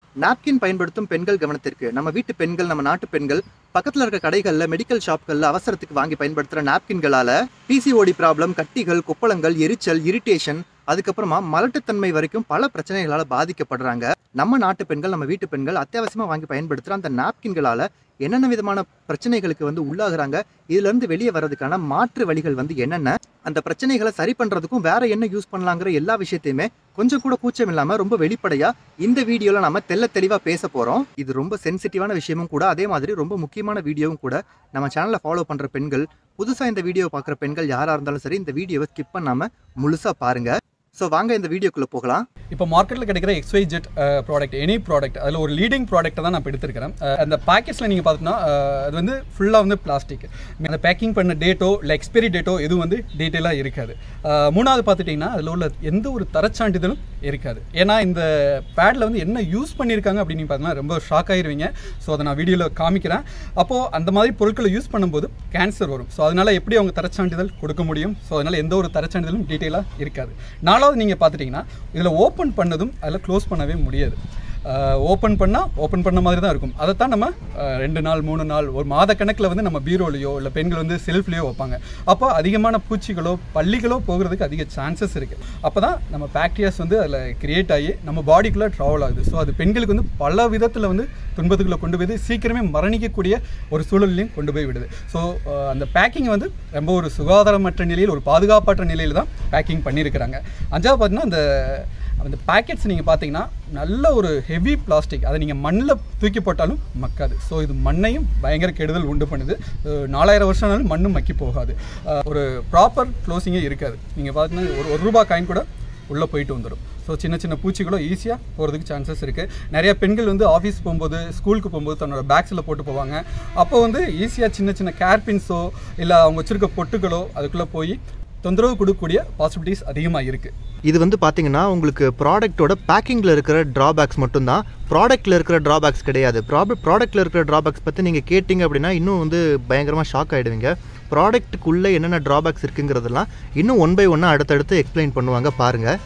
Napkin பயன்படுத்தும் பெண்கள் கவனத்திற்கு நம்ம வீட்டு பெண்கள் நம்ம நாட்டு பெண்கள் பக்கத்துல இருக்க கடைகள்ல மெடிக்கல் ஷாப்கள்ல அவசரத்துக்கு வாங்கி பயன்படுத்துற நாப்கின்களால பிசிஓடி ப்ராப்ளம் கட்டிகள் கொப்பளங்கள் எரிச்சல் இரிட்டேஷன் அதுக்கப்புறமா மலட்டுத்தன்மை வரைக்கும் பல பிரச்சனைகளால பாதிக்கப்படுறாங்க நம்ம நாட்டு பெண்கள் நம்ம வீட்டு பெண்கள் அத்தியாவசியமா வாங்கி பயன்படுத்துற அந்த நாப்கின்களால என்னென்ன விதமான பிரச்சனைகளுக்கு வந்து உள்ளாகுறாங்க இதுல இருந்து வெளியே வர்றதுக்கான மாற்று வழிகள் வந்து என்னென்ன அந்த பிரச்சனைகளை சரி பண்றதுக்கும் வேற என்ன யூஸ் பண்ணலாங்கிற எல்லா விஷயத்தையுமே கொஞ்சம் கூட கூச்சம் இல்லாம ரொம்ப வெளிப்படையா இந்த வீடியோல நம்ம தெள்ள தெளிவா பேச போறோம் இது ரொம்ப சென்சிட்டிவான விஷயமும் கூட அதே மாதிரி ரொம்ப முக்கியமான வீடியோவும் கூட நம்ம சேனலை ஃபாலோ பண்ற பெண்கள் புதுசா இந்த வீடியோ பார்க்குற பெண்கள் யாரா இருந்தாலும் சரி இந்த வீடியோவை ஸ்கிப் பண்ணாம முழுசா பாருங்க ஸோ வாங்க இந்த வீடியோக்குள்ள போகலாம் இப்போ மார்க்கெட்டில் கிடைக்கிற X Y Z product any product அதில் ஒரு லீடிங் ப்ராடக்ட்டை தான் நான் இப்போ எடுத்திருக்கிறேன் அஹ், அந்த பேக்கெட்ஸில் நீங்கள் பார்த்தீங்கன்னா அஹ், அது வந்து ஃபுல்லாக வந்து பிளாஸ்டிக் அந்த பேக்கிங் பண்ண டேட்டோ இல்லை எக்ஸ்பைரி டேட்டோ எதுவும் வந்து டீட்டெயிலாக இருக்காது அஹ், மூணாவது பார்த்துட்டிங்கன்னா அதில் உள்ள எந்த ஒரு தரச்சான்றிதழும் இருக்காது ஏன்னா இந்த பேடில் வந்து என்ன யூஸ் பண்ணியிருக்காங்க அப்படின்னு பார்த்தீங்கன்னா ரொம்ப ஷாக் ஆயிருவீங்க ஸோ அதை நான் வீடியோவில் காமிக்கிறேன் அப்போது அந்த மாதிரி பொருட்களை யூஸ் பண்ணும்போது கேன்சர் வரும் ஸோ அதனால் எப்படி அவங்க தரச்சான்றிதழ் கொடுக்க முடியும் ஸோ அதனால் எந்த ஒரு தரச்சான்றிதழும் டீட்டெயிலாக இருக்காது நாலாவது நீங்கள் பார்த்துட்டிங்கன்னா இதில் ஓப்பன் பண்ணதும் அதில் க்ளோஸ் பண்ணவே முடியாது ஓப்பன் பண்ணால் ஓப்பன் பண்ண மாதிரி தான் இருக்கும் அதைத்தான் நம்ம அஹ், ரெண்டு நாள் மூணு நாள் ஒரு மாத கணக்கில் வந்து நம்ம பீரோலையோ இல்லை பெண்கள் வந்து செல்ஃப்லேயோ வைப்பாங்க அப்போ அதிகமான பூச்சிகளோ பள்ளிகளோ போகிறதுக்கு அதிக சான்சஸ் இருக்குது அப்போ தான் நம்ம பாக்டீரியாஸ் வந்து அதில் கிரியேட் ஆகி நம்ம பாடிக்குள்ளே ட்ராவல் ஆகுது ஸோ அது பெண்களுக்கு வந்து பல விதத்தில் வந்து துன்பத்துக்குள்ளே கொண்டு போய் சீக்கிரமே மரணிக்கக்கூடிய ஒரு சூழல்லையும் கொண்டு போய் விடுது ஸோ அந்த பேக்கிங் வந்து ரொம்ப ஒரு சுகாதாரமற்ற நிலையில் ஒரு பாதுகாப்பற்ற நிலையில் தான் பேக்கிங் பண்ணியிருக்கிறாங்க அஞ்சாவது பார்த்தீங்கன்னா அந்த அந்த பேக்கெட்ஸ் நீங்கள் பார்த்தீங்கன்னா நல்ல ஒரு ஹெவி பிளாஸ்டிக் அதை நீங்கள் மண்ணில் தூக்கி போட்டாலும் மக்காது ஸோ இது மண்ணையும் பயங்கர கெடுதல் உண்டு பண்ணுது அஹ் நாலாயிரம் வருஷம் ஆனாலும் மண்ணும் மக்கி போகாது அஹ் ஒரு ப்ராப்பர் க்ளோசிங்கே இருக்காது நீங்கள் பார்த்தீங்கன்னா ஒரு ஒரு ரூபா காயின் கூட உள்ளே போயிட்டு வந்துடும் ஸோ சின்ன சின்ன பூச்சிகளும் ஈஸியாக போகிறதுக்கு சான்சஸ் இருக்குது நிறைய பெண்கள் வந்து ஆஃபீஸ் போகும்போது ஸ்கூலுக்கு போகும்போது தன்னோட பேக்ஸில் போட்டு போவாங்க அப்போ வந்து ஈஸியாக சின்ன சின்ன கேர்பின்ஸோ இல்லை அவங்க வச்சுருக்க பொட்டுகளோ அதுக்குள்ளே போய் தொந்தரவு கொடுக்கக்கூடிய பாசிபிலிட்டிஸ் அதிகமாக இருக்குது இது வந்து பார்த்தீங்கன்னா உங்களுக்கு ப்ராடக்ட்டோட பேக்கிங்கில் இருக்கிற ட்ராபேக்ஸ் மட்டும்தான் ப்ராடக்ட்டில் இருக்கிற ட்ராபேக்ஸ் கிடையாது ப்ராடக்ட் ப்ராடக்ட்டில் இருக்கிற ட்ராபேக்ஸ் பற்றி நீங்கள் கேட்டிங்க அப்படின்னா இன்னும் வந்து பயங்கரமாக ஷாக் ஆகிடுவீங்க ப்ராடக்ட்டுக்குள்ளே என்னென்ன ட்ராபேக்ஸ் இருக்குங்கிறதெல்லாம் இன்னும் ஒன் பை ஒன்னாக அடுத்தடுத்து எக்ஸ்பிளைன் பண்ணுவாங்க பாருங்கள்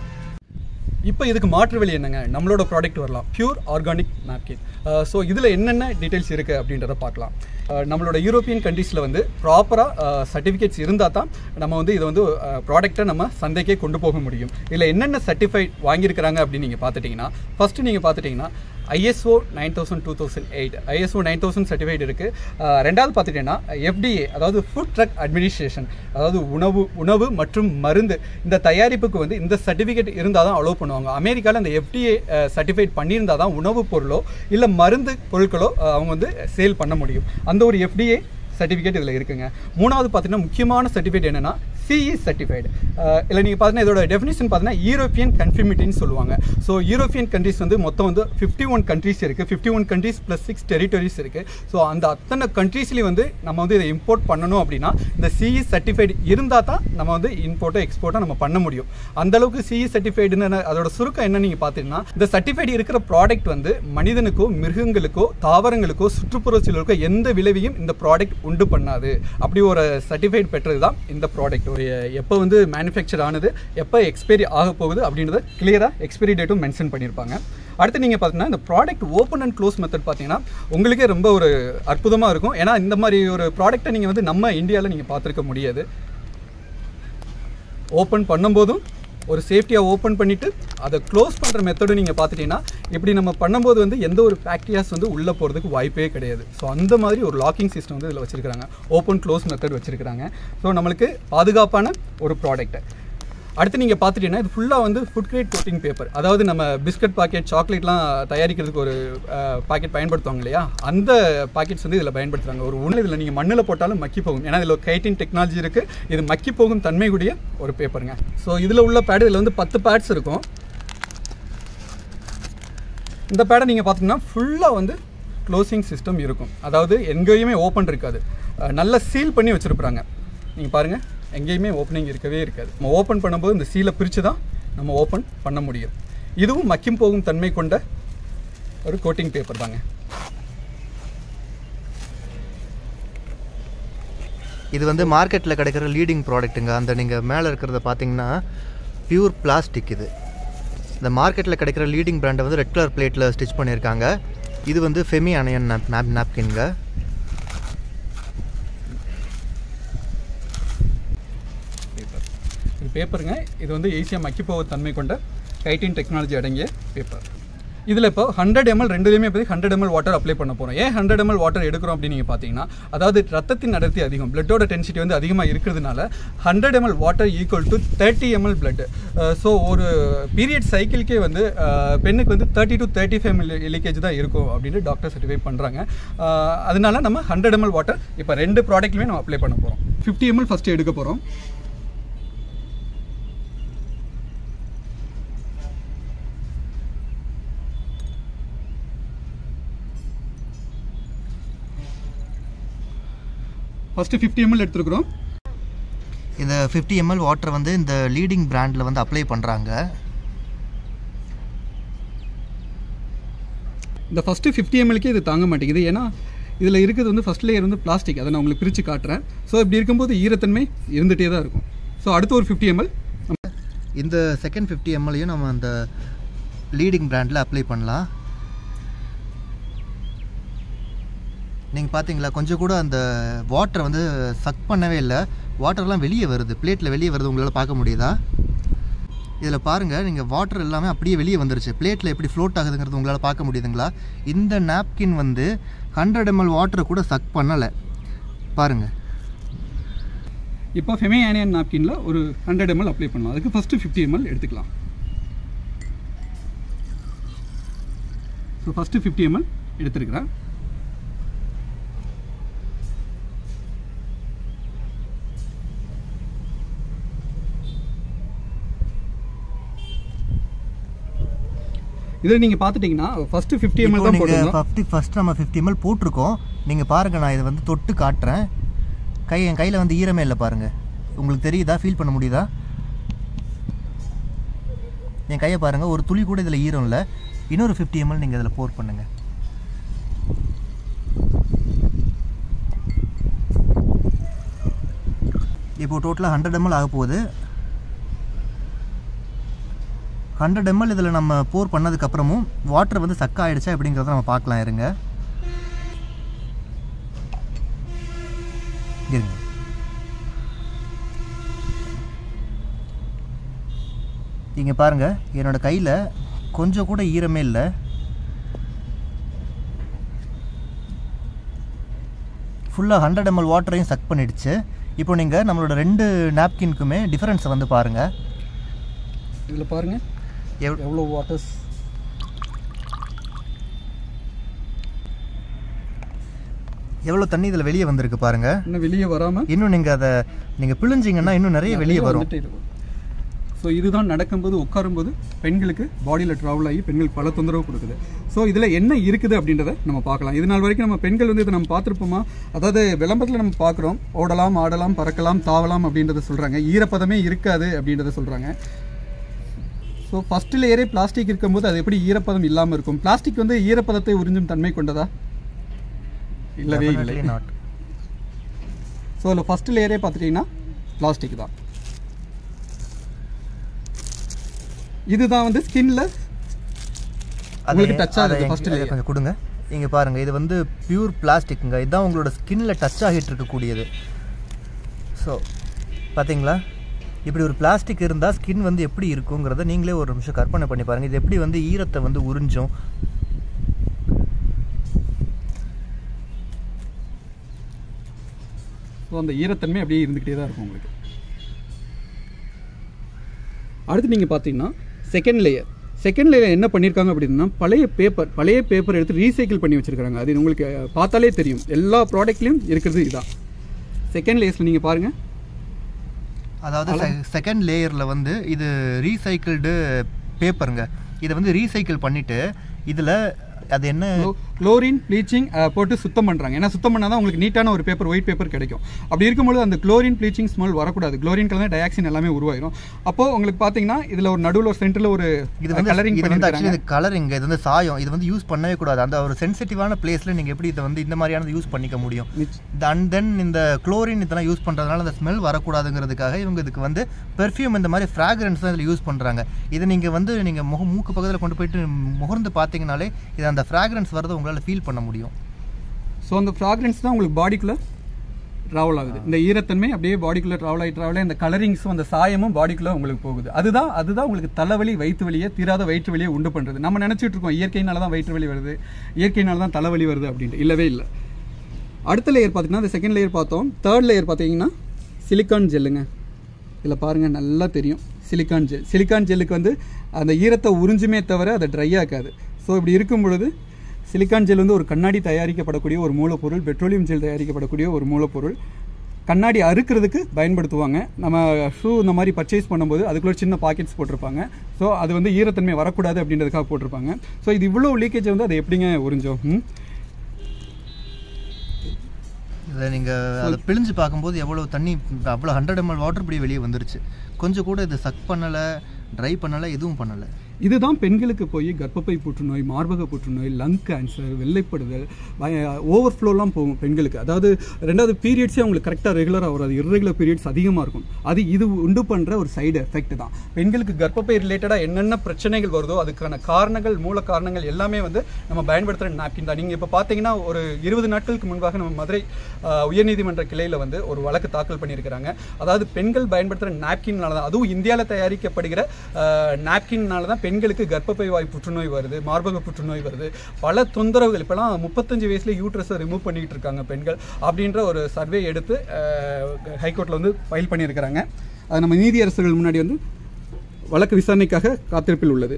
இப்போ இதுக்கு மாற்று வழி என்னங்க நம்மளோட ப்ராடக்ட் வரலாம் பியூர் ஆர்கானிக் napkin ஸோ இதில் என்னென்ன டீட்டெயில்ஸ் இருக்குது அப்படின்றத பார்க்கலாம் அஹ் நம்மளோட யூரோப்பியன் கண்ட்ரீஸில் வந்து ப்ராப்பராக சர்டிஃபிகேட்ஸ் இருந்தால் தான் நம்ம வந்து இதை வந்து ப்ராடக்ட்டை நம்ம சந்தைக்கே கொண்டு போக முடியும் இதில் என்னென்ன சர்டிஃபைட் வாங்கியிருக்கிறாங்க அப்படின்னு நீங்கள் பார்த்துட்டிங்கன்னா ஃபஸ்ட்டு நீங்கள் பார்த்துட்டிங்கன்னா ISO nine thousand two thousand eight ISO nine thousand certified இருக்குது ரெண்டாவது பார்த்துட்டிங்கன்னா எஃப்டிஏ அதாவது ஃபுட் ட்ரக் அட்மினிஸ்ட்ரேஷன் அதாவது உணவு உணவு மற்றும் மருந்து இந்த தயாரிப்புக்கு வந்து இந்த சர்டிஃபிகேட் இருந்தால் தான் அலோவ் பண்ணுவாங்க அமெரிக்காவில் இந்த எஃப்டிஏ சர்டிஃபைட் பண்ணியிருந்தால் தான் உணவுப் பொருளோ இல்லை மருந்து பொருட்களோ அஹ், அவங்க வந்து சேல் பண்ண முடியும் அந்த ஒரு எஃப்டிஏ சர்டிஃபிகேட் இதில் இருக்குங்க மூணாவது பார்த்தீங்கன்னா முக்கியமான சர்டிஃபிகேட் என்னன்னா சிஇ சர்டிஃபைடு இல்லை நீங்கள் பார்த்தீங்கன்னா இதோட டெஃபினிஷன் பார்த்தீங்கன்னா யூரோப்பியன் கன்ஃபிர்மிட்டின்னு சொல்லுவாங்க ஸோ யூரோப்பியன் கண்ட்ரிஸ் வந்து மொத்தம் வந்து ஃபிஃப்டி ஒன் கண்ட்ரிஸ் இருக்குது fifty one countries plus six territories இருக்குது ஸோ அந்த அத்தனை கண்ட்ரீஸ்லேயும் வந்து நம்ம வந்து இதை இம்போர்ட் பண்ணணும் அப்படின்னா இந்த சிஇ சர்டிஃபைடு இருந்தால் தான் நம்ம வந்து இம்போர்ட்டோ எக்ஸ்போர்ட்டோ நம்ம பண்ண முடியும் அந்த அளவுக்கு சிஇ சர்டிஃபைடுன்னு அதோட சுருக்கம் என்ன நீங்கள் பார்த்தீங்கன்னா இந்த சர்டிஃபைடு இருக்கிற ப்ராடக்ட் வந்து மனிதனுக்கோ மிருகங்களுக்கோ தாவரங்களுக்கோ சுற்றுப்புறச்சூழலுக்கோ எந்த விளைவையும் இந்த ப்ராடக்ட் உண்டு பண்ணாது அப்படி ஒரு சர்டிஃபைட் பெற்றது தான் இந்த ப்ராடக்ட் எப்போ வந்து மேனுஃபேக்சர் ஆனது எப்போ எக்ஸ்பைரி ஆக போகுது அப்படின்றத கிளியராக எக்ஸ்பைரி டேட்டும் மென்ஷன் பண்ணியிருப்பாங்க அடுத்து நீங்கள் பார்த்தீங்கன்னா இந்த product open and close method பார்த்தீங்கன்னா உங்களுக்கே ரொம்ப ஒரு அற்புதமாக இருக்கும் ஏன்னா இந்த மாதிரி ஒரு ப்ராடக்ட்டை நீங்கள் வந்து நம்ம இந்தியாவில் நீங்கள் பார்த்துருக்க முடியாது ஓப்பன் பண்ணும்போதும் ஒரு சேஃப்டியாக ஓப்பன் பண்ணிவிட்டு அதை க்ளோஸ் பண்ணுற மெத்தடும் நீங்கள் பார்த்துட்டீங்கன்னா இப்படி நம்ம பண்ணும்போது வந்து எந்த ஒரு பாக்டீரியாஸ் வந்து உள்ளே போகிறதுக்கு வாய்ப்பே கிடையாது ஸோ அந்த மாதிரி ஒரு லாக்கிங் சிஸ்டம் வந்து இதில் வச்சுருக்காங்க ஓப்பன் க்ளோஸ் மெத்தட் வச்சுருக்காங்க ஸோ நம்மளுக்கு பாதுகாப்பான ஒரு ப்ராடக்ட் அடுத்து நீங்கள் பார்த்துட்டீங்கன்னா இது ஃபுல்லாக வந்து ஃபுட் கிரேட் கோட்டிங் பேப்பர் அதாவது நம்ம பிஸ்கட் பாக்கெட் சாக்லேட்லாம் தயாரிக்கிறதுக்கு ஒரு பாக்கெட் பயன்படுத்துவாங்க இல்லையா அந்த பாக்கெட்ஸ் வந்து இதில் பயன்படுத்துகிறாங்க ஒரு உணவு இதில் நீங்கள் மண்ணில் போட்டாலும் மக்கி போகும் ஏன்னா இதில் கைட்டின் டெக்னாலஜி இருக்குது இது மக்கி போகும் தன்மை கூடிய ஒரு பேப்பருங்க ஸோ இதில் உள்ள பேடு இதில் வந்து பத்து பேட்ஸ் இருக்கும் இந்த பேடை நீங்கள் பார்த்தீங்கன்னா ஃபுல்லாக வந்து க்ளோசிங் சிஸ்டம் இருக்கும் அதாவது எங்கேயுமே ஓப்பன் இருக்காது அஹ் நல்லா சீல் பண்ணி வச்சுருப்பாங்க நீங்கள் பாருங்கள் எங்கேயுமே ஓப்பனிங் இருக்கவே இருக்காது நம்ம ஓப்பன் பண்ணும்போது இந்த சீலை பிரித்து தான் நம்ம ஓப்பன் பண்ண முடியும் இதுவும் மக்கும் போகும் தன்மை கொண்ட ஒரு கோட்டிங் பேப்பர் தாங்க இது வந்து மார்க்கெட்டில் கிடைக்கிற லீடிங் ப்ராடக்ட்டுங்க அந்த நீங்கள் மேலே இருக்கிறத பார்த்தீங்கன்னா பியூர் பிளாஸ்டிக் இது இந்த மார்க்கெட்டில் கிடைக்கிற லீடிங் பிராண்டை வந்து ரெட் கலர் பிளேட்டில் ஸ்டிச் பண்ணியிருக்காங்க இது வந்து ஃபெமி அணையன் நாப் நாப் நாப்கின்ங்க பேப்பர் இது பேப்பருங்க இது வந்து ஈஸியாக மக்கி போக தன்மை கொண்ட கைட்டின் டெக்னாலஜி அடங்கிய பேப்பர் இதில் இப்போ ஹண்ட்ரட் எம்எல் ரெண்டுலேயுமே இப்போ ஹண்ட்ரட் எம்எல் வாட்டர் அப்ளை பண்ண போகிறோம் ஏன் ஹண்ட்ரட் எம்எல் வாட்டர் எடுக்கிறோம் அப்படின்னு நீங்கள் பார்த்தீங்கன்னா அதாவது ரத்தத்தின் அடர்த்தி அதிகம் பிளட்டோட டென்சிட்டி வந்து அதிகமாக இருக்கிறதுனால hundred ML water equal to thirty ML blood so ஒரு பீரியட் சைக்கிள்க்கே வந்து அஹ், பெண்ணுக்கு வந்து thirty to thirty five leakage தான் இருக்கும் அப்படின்னு டாக்டர் சர்டிஃபை பண்ணுறாங்க அதனால நம்ம ஹண்ட்ரட் எம்எல் வாட்டர் இப்போ ரெண்டு ப்ராடக்ட்லையுமே நம்ம அப்ளை பண்ண போகிறோம் ஃபிஃப்டி எம்எல் ஃபஸ்ட்டு எடுக்க போகிறோம் ஃபஸ்ட்டு ஃபிஃப்டி எம்எல் எடுத்துருக்குறோம் இந்த ஃபிஃப்டி எம்எல் வாட்டர் வந்து இந்த லீடிங் பிராண்டில் வந்து அப்ளை பண்ணுறாங்க இந்த ஃபஸ்ட்டு ஃபிஃப்டி எம்எல்க்கே இது தாங்க மாட்டேங்குது ஏன்னா இதில் இருக்கிறது வந்து ஃபஸ்ட் லேயர் வந்து பிளாஸ்டிக் அதை நான் உங்களுக்கு பிரித்து காட்டுறேன் ஸோ இப்படி இருக்கும்போது ஈரத்தன்மை இருந்துகிட்டே தான் இருக்கும் ஸோ அடுத்து ஒரு ஃபிஃப்டி எம்எல் இந்த செகண்ட் ஃபிஃப்டி எம்எல்லையும் நம்ம அந்த லீடிங் பிராண்டில் அப்ளை பண்ணலாம் நீங்கள் பார்த்தீங்களா கொஞ்சம் கூட அந்த வாட்டர் வந்து சக் பண்ணவே இல்லை வாட்டர்லாம் வெளியே வருது பிளேட்டில் வெளியே வருது உங்களால் பார்க்க முடியுதா இதில் பாருங்கள் நீங்கள் வாட்டர் எல்லாமே அப்படியே வெளியே வந்துருச்சு பிளேட்டில் எப்படி ஃப்ளோட் ஆகுதுங்கிறது உங்களால் பார்க்க முடியுதுங்களா இந்த நாப்கின் வந்து ஹண்ட்ரட் எம்எல் வாட்டரை கூட சக் பண்ணலை பாருங்கள் இப்போ ஃபெமே ஆனியன் நாப்கினில் ஒரு ஹண்ட்ரட் எம்எல் அப்ளை பண்ணலாம் அதுக்கு ஃபஸ்ட்டு ஃபிஃப்டி எம்எல் எடுத்துக்கலாம் ஸோ ஃபஸ்ட்டு ஃபிஃப்டி எம்எல் எடுத்துருக்கிறேன் இதில் நீங்கள் பார்த்துட்டிங்கன்னா ஃபஸ்ட்டு ஃபிஃப்டி எம்எல் இப்போ தான் நீங்கள் போட்டிருந்தோம் ஃபிஃப்டி ஃபஸ்ட் நம்ம ஃபிஃப்டி எம்எல் போட்டிருக்கோம் நீங்கள் பாருங்கள் நான் இதை வந்து தொட்டு காட்டுறேன் கை என் கையில் வந்து ஈரமே இல்லை பாருங்கள் உங்களுக்கு தெரியுதா ஃபீல் பண்ண முடியுதா என் கையை பாருங்கள் ஒரு துளி கூட இதில் ஈரம் இல்லை இன்னொரு ஃபிஃப்டி எம்எல் நீங்கள் இதில் போர் பண்ணுங்கள் இப்போ டோட்டலாக ஹண்ட்ரட் எம்எல் ஆக போகுது ஹண்ட்ரட் எம்எல் இதில் நம்ம போர் பண்ணதுக்கப்புறமும் வாட்டர் வந்து சக்க ஆயிடுச்சா எப்படிங்கிறத நம்ம பார்க்கலாம் இருங்க இருங்க இங்கே பாருங்க என்னோட கையில் கொஞ்சம் கூட ஈரமே இல்லை ஃபுல்லாக ஹண்ட்ரட் எம்எல் வாட்டரையும் சக் பண்ணிடுச்சு இப்போ நீங்கள் நம்மளோட ரெண்டு நாப்கின்க்குமே டிஃப்ரென்ஸை வந்து பாருங்கள் இதில் பாருங்கள் எவ் எவ்வளோ வாட்டர்ஸ் எவ்வளோ தண்ணி இதில் வெளியே வந்திருக்கு பாருங்க இன்னும் வெளியே வராமல் இன்னும் நீங்கள் அதை நீங்கள் பிழிஞ்சிங்கன்னா இன்னும் நிறைய வெளியே வரும் ஸோ இதுதான் நடக்கும்போது உட்காரும்போது பெண்களுக்கு பாடியில் ட்ராவல் ஆகி பெண்களுக்கு பல தொந்தரவு கொடுக்குது ஸோ இதில் என்ன இருக்குது அப்படின்றத நம்ம பார்க்கலாம் இது நாள் வரைக்கும் நம்ம பெண்கள் வந்து இதை நம்ம பார்த்துருப்போமா அதாவது விளம்பரத்தில் நம்ம பார்க்குறோம் ஓடலாம் ஆடலாம் பறக்கலாம் தாவலாம் அப்படின்றத சொல்கிறாங்க ஈரப்பதமே இருக்காது அப்படின்றத சொல்கிறாங்க ஸோ ஃபஸ்ட் லேயரே பிளாஸ்டிக் இருக்கும்போது அது எப்படி ஈரப்பதம் இல்லாமல் இருக்கும் பிளாஸ்டிக் வந்து ஈரப்பதத்தை உறிஞ்சும் தன்மை கொண்டதா இல்லவே இல்லை Definitely not. ஸோ அதில் ஃபஸ்ட் லேயரே பார்த்துட்டிங்கன்னா பிளாஸ்டிக் தான் இதுதான் வந்து ஸ்கின்ல அது உங்களுக்கு touch அதை ஆகுது எங்க- first அதை layer. கொஞ்சம் கொடுங்க இங்கே பாருங்க இது வந்து பியூர் பிளாஸ்டிக்குங்க இதுதான் உங்களோட ஸ்கின்ல டச் ஆகிட்டு இருக்கக்கூடியது ஸோ பாத்தீங்களா இப்படி ஒரு பிளாஸ்டிக் இருந்தால் ஸ்கின் வந்து எப்படி இருக்குங்கிறத நீங்களே ஒரு நிமிஷம் கற்பனை பண்ணி பாருங்க இது எப்படி வந்து ஈரத்தை வந்து உறிஞ்சும் ஸோ அந்த ஈரத்தன்மை அப்படியே இருந்துக்கிட்டே தான் இருக்கும் உங்களுக்கு அடுத்து நீங்கள் பார்த்தீங்கன்னா செகண்ட் லேயர் செகண்ட் லேயர் என்ன பண்ணியிருக்காங்க அப்படின்னா பழைய பேப்பர் பழைய பேப்பர் எடுத்து ரீசைக்கிள் பண்ணி வச்சிருக்காங்க அது உங்களுக்கு பார்த்தாலே தெரியும் எல்லா ப்ராடக்ட்லேயும் இருக்கிறது இதுதான் செகண்ட் லேயர்ஸில் நீங்கள் பாருங்கள் அதாவது செகண்ட் லேயரில் வந்து இது ரீசைக்கிள்டு பேப்பருங்க இதை வந்து ரீசைக்கிள் பண்ணிட்டு இதில் அது என்ன குளோரின் ப்ளீச்சிங் போட்டு சுத்தம் பண்ணுறாங்க ஏன்னா சுத்தம் பண்ணால் தான் உங்களுக்கு நீட்டான ஒரு பேப்பர் ஒயிட் பேப்பர் கிடைக்கும் அப்படி இருக்கும்போது அந்த குளோரின் ப்ளீச்சிங் ஸ்மெல் வரக்கூடாது குளோரின் கலந்து டயாக்சின் எல்லாமே உருவாயிரும் அப்போ உங்களுக்கு பார்த்தீங்கன்னா இதில் ஒரு நடுவில் ஒரு சென்டரில் ஒரு இது வந்து கலரிங் இது வந்து பண்ணிருக்காங்க ஆக்சுவலி இது கலரிங் இது வந்து சாயம் இது வந்து யூஸ் பண்ணவே கூடாது அந்த ஒரு சென்சிட்டிவான பிளேஸ்ல நீங்க எப்படி இதை வந்து இந்த மாதிரியானது யூஸ் பண்ணிக்க முடியும் அண்ட் தென் இந்த குளோரின் இதெல்லாம் யூஸ் பண்றதுனால அந்த ஸ்மெல் வரக்கூடாதுங்கிறதுக்காக இவங்க இதுக்கு வந்து பெர்ஃப்யூம் இந்த மாதிரி ஃப்ராக்ரன்ஸ் தான் இதில் யூஸ் பண்றாங்க இதை நீங்க வந்து நீங்க முக மூக்கு பக்கத்தில் கொண்டு போயிட்டு முகர்ந்து பார்த்தீங்கனாலே இது அந்த ஃப்ராக்ரன்ஸ் வரதை உங்களால் ஃபீல் பண்ண முடியும் ஸோ அந்த ஃப்ராக்ரன்ஸ் தான் உங்களுக்கு பாடிக்குள்ளே ட்ராவல் ஆகுது இந்த ஈரத்தன்மை அப்படியே பாடிக்குள்ளே ட்ராவல் ஆகி ட்ராவல் ஆகி அந்த கலரிங்ஸும் அந்த சாயமும் பாடிக்குள்ளே உங்களுக்கு போகுது அதுதான் அதுதான் உங்களுக்கு தலைவலி வயிற்று வலியை தீராத வயிற்று வலியை உண்டு பண்ணுறது நம்ம நினச்சிட்டு இருக்கோம் இயற்கையினால தான் வயிற்று வலி வருது இயற்கையினால தான் தலைவலி வருது அப்படின்ட்டு இல்லவே இல்லை அடுத்த லேயர் பார்த்தீங்கன்னா இந்த செகண்ட் லேயர் பார்த்தோம் தேர்ட் லேயர் பார்த்தீங்கன்னா சிலிக்கான் ஜெல்லுங்க இதில் பாருங்கள் நல்லா தெரியும் சிலிக்கான் ஜெல் சிலிக்கான் ஜெல்லுக்கு வந்து அந்த ஈரத்தை உறிஞ்சுமே தவிர அதை ட்ரை ஆக்காது ஸோ இப்படி இருக்கும் பொழுது சிலிக்கான் ஜெல் வந்து ஒரு கண்ணாடி தயாரிக்கப்படக்கூடிய ஒரு மூலப்பொருள் பெட்ரோலியம் ஜெல் தயாரிக்கப்படக்கூடிய ஒரு மூலப்பொருள் கண்ணாடி அறுக்கிறதுக்கு பயன்படுத்துவாங்க நம்ம ஷூ இந்த மாதிரி பர்ச்சேஸ் பண்ணும்போது அதுக்குள்ள சின்ன பாக்கெட்ஸ் போட்டிருப்பாங்க ஸோ அது வந்து ஈரத்தன்மை வரக்கூடாது அப்படின்றதுக்காக போட்டிருப்பாங்க ஸோ இது இவ்வளோ லீக்கேஜ் வந்து அதை எப்படிங்க உறிஞ்சோம் ம்? இதில் நீங்கள் அதை பிழிஞ்சு பார்க்கும்போது எவ்வளோ தண்ணி அவ்வளோ ஹண்ட்ரட் எம்எல் வாட்டர் இப்படி வெளியே வந்துருச்சு கொஞ்சம் கூட இது சக் பண்ணலை ட்ரை பண்ணலை எதுவும் பண்ணலை இதுதான் பெண்களுக்கு போய் கர்ப்பப்பை புற்றுநோய் மார்பக புற்றுநோய் லங் கேன்சர் வெள்ளைப்படுதல் ஓவர்ஃப்ளோலாம் போகும் பெண்களுக்கு அதாவது ரெண்டாவது பீரியட்ஸே அவங்களுக்கு கரெக்டாக ரெகுலராக வராது இர்ரெகுலர் பீரியட்ஸ் அதிகமாக இருக்கும் அது இது உண்டு பண்ணுற ஒரு சைடு எஃபெக்ட் தான் பெண்களுக்கு கர்ப்பப்பை ரிலேட்டடாக என்னென்ன பிரச்சனைகள் வருதோ அதுக்கான காரணங்கள் மூல காரணங்கள் எல்லாமே வந்து நம்ம பயன்படுத்துகிற நாப்கின் தான் நீங்கள் இப்போ பார்த்தீங்கன்னா ஒரு இருபது நாட்களுக்கு முன்பாக நம்ம மதுரை ஆஹ், உயர்நீதிமன்ற கிளையில் வந்து ஒரு வழக்கு தாக்கல் பண்ணியிருக்கிறாங்க அதாவது பெண்கள் பயன்படுத்துகிற நாப்கின்னால தான் அதுவும் இந்தியாவில் தயாரிக்கப்படுகிற நாப்கின்னால தான் பெண்களுக்கு கர்ப்பப்பை வாய் புற்றுநோய் வருது மார்பக புற்றுநோய் வருது பல தொந்தரவுகள் இப்போலாம் முப்பத்தஞ்சு வயசுல யூட்ரஸை ரிமூவ் பண்ணிட்டு இருக்காங்க பெண்கள் அப்படின்ற ஒரு சர்வே எடுத்து ஹைகோர்ட்டில் வந்து ஃபைல் பண்ணியிருக்கிறாங்க அது நம்ம நீதியரசர்கள் முன்னாடி வந்து வழக்கு விசாரணைக்காக காத்திருப்பில் உள்ளது